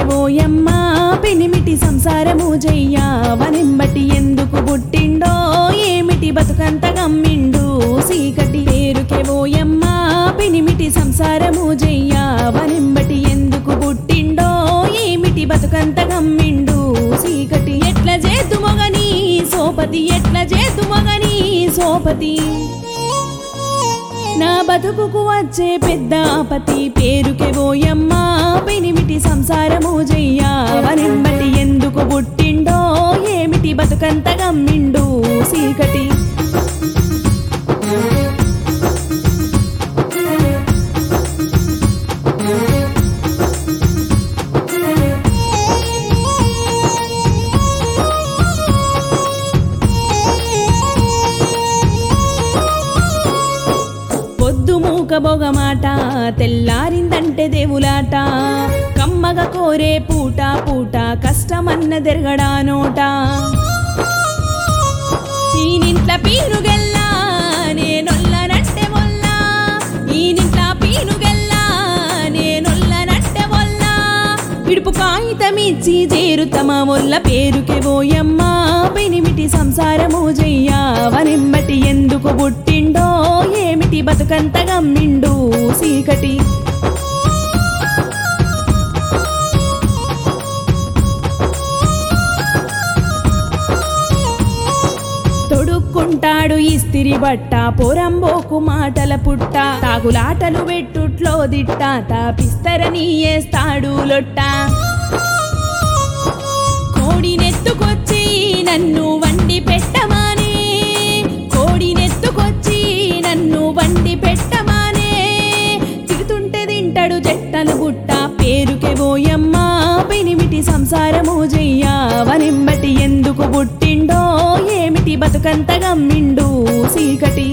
ఓయమ్మ పెనిమిటి సంసారము జయ్యా వనింబటి ఎందుకు పుట్టిండో ఏమిటి బతుకంత గమ్మిండు సీకటి పేరుకే ఓయమ్మ పెనిమిటి సంసారము జయ్యా వనింబటి ఎందుకు పుట్టిండో ఏమిటి బతుకంత గమ్మిండు సీకటి ఎట్ల చేతు మొగని సోపతి ఎట్ల చేతు మొగని సోపతి నా బతుకుకు వచ్చే పెద్ద ఆపతి పేరుకే ఓయమ్మ పెనిమిటి సంసారము జయ్యా వనిమ్మటి ఎందుకు పుట్టిండో ఏమిటి బతుకంత గమ్మిండు సీకటి పొద్దు మూక బొగమాట తెల్లారిందంటే దేవులాట కమ్మగ కోరే పూట పూట కష్టమన్న దెరగడా నోట ఈనింట్ల పీనుగెల్లా నేనొల్లనట్టె మొల్ల ఈనింట్ల పీనుగెల్లా నేనొల్లనట్టె మొల్ల ఇడుపు కాగితమిచ్చి చేరుతమ మొల్ల పేరుకే ఓయమ్మ పెనిమిటి సంసారము జయ్యా వనిమ్మటి ఎందుకు పుట్టిండో ఏమిటి బతుకంత గమ్మిండు సీకటి తొడుక్కుంటాడు ఇస్తిరి బట్ట పొరంబోకు మాటల పుట్ట తాగులాటలు వెట్టుట్లో దిట్ట తాపిస్తరని ఏస్తాడు లొట్ట కోడినెత్తుకొచ్చి నన్ను వండి పెట్టమానే కోడినెత్తుకొచ్చి నన్ను వండి పెట్టమానే తిడుతుంటే తింటాడు చెట్టలు బుట్ట పేరుకే ఓయమ్మ పెనిమిటి సంసారము జయ్యా వనిమ్మటి ఎందుకు పుట్టిండో ఏమిటి బతుకంత గమ్మిండు సీకటి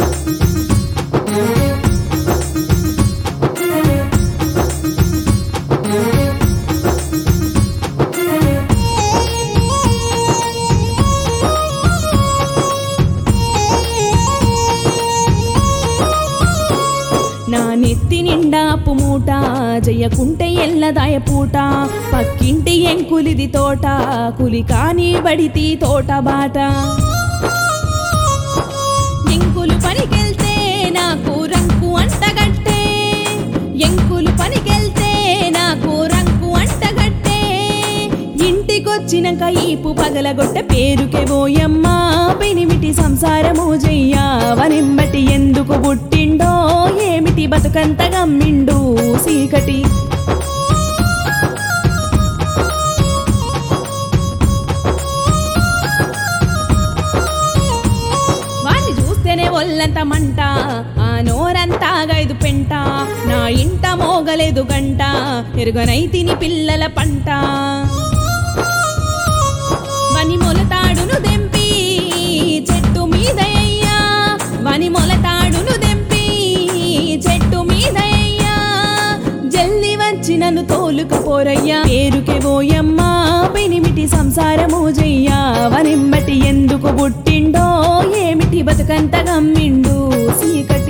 నా నెత్తి నిండా పుమూట జయ్యకుంటే ఎల్లదాయ పూట పక్కింటి ఎంకులిది తోట కులి కాని బడితి తోట బాట ఎంకులు పనికెళ్తే నాకు రంకు అంటగట్టే ఎంకులు పనికెళ్తే నాకు రంకు అంటగట్టే ఇంటికొచ్చినాక ఈపు పగలగొట్ట పేరుకే ఓయమ్మ పెనిమిటి సంసారము జయ్యా వనిమ్మటి ఎందుకు పుట్టిండో ఏమిటి బతుకంత గమ్మిండు సీకటి వాణ్ణి చూస్తేనే ఒళ్ళంత మంట ఆ నోరంతా గైదు పెంట నా ఇంట మోగలేదు గంట ఎరుగనైతిని పిల్లల పంట వని మొలతాడును దెంపి చెట్టు మీద అయ్యా వని మొలతాడును దెంపి చెట్టు మీద అయ్యా జల్ది వచ్చి నన్ను తోలుకపోరయ్యా పేరుకే ఓయమ్మ పెనిమిటి సంసారము జయ్యా వనిమ్మటి ఎందుకు పుట్టిండో ఏమిటి బతుకంత గమ్మిండు సీకటి